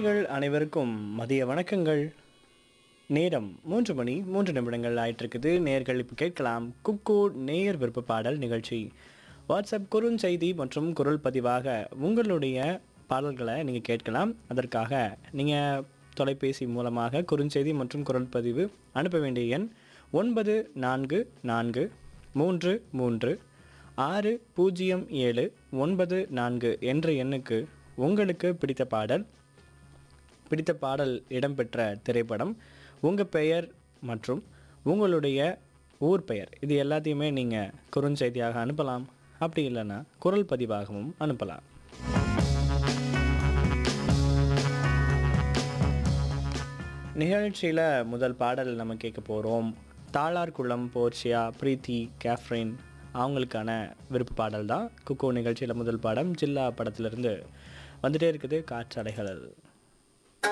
நேர்கள் அனைவருக்கும் மதிய வணக்கங்கள் நேரம் மூன்று மணி மூன்று நிமிடங்கள் ஆயிட்டிருக்குது நேர்கள் இப்போ கேட்கலாம் குக்கு நேயர் விருப்ப பாடல் நிகழ்ச்சி வாட்ஸ்அப் குறுஞ்செய்தி மற்றும் குரல் பதிவாக உங்களுடைய பாடல்களை நீங்கள் கேட்கலாம் அதற்காக நீங்கள் தொலைபேசி மூலமாக குறுஞ்செய்தி மற்றும் குரல் பதிவு அனுப்ப வேண்டிய எண் ஒன்பது நான்கு நான்கு மூன்று மூன்று ஆறு பூஜ்ஜியம் ஏழு ஒன்பது நான்கு என்ற எண்ணுக்கு உங்களுக்கு பிடித்த பாடல் பிடித்த பாடல் இடம்பெற்ற திரைப்படம் உங்கள் பெயர் மற்றும் உங்களுடைய ஊர் பெயர் இது எல்லாத்தையுமே நீங்கள் குறுஞ்செய்தியாக அனுப்பலாம் அப்படி இல்லைன்னா குரல் பதிவாகவும் அனுப்பலாம் நிகழ்ச்சியில் முதல் பாடல் நம்ம கேட்க போகிறோம் தாளார்குளம் போர்ச்சியா பிரீத்தி கேஃப்ரின் அவங்களுக்கான விருப்ப பாடல் தான் குக்கோ நிகழ்ச்சியில் முதல் பாடம் ஜில்லா படத்திலிருந்து வந்துட்டே இருக்குது காற்றலைகள்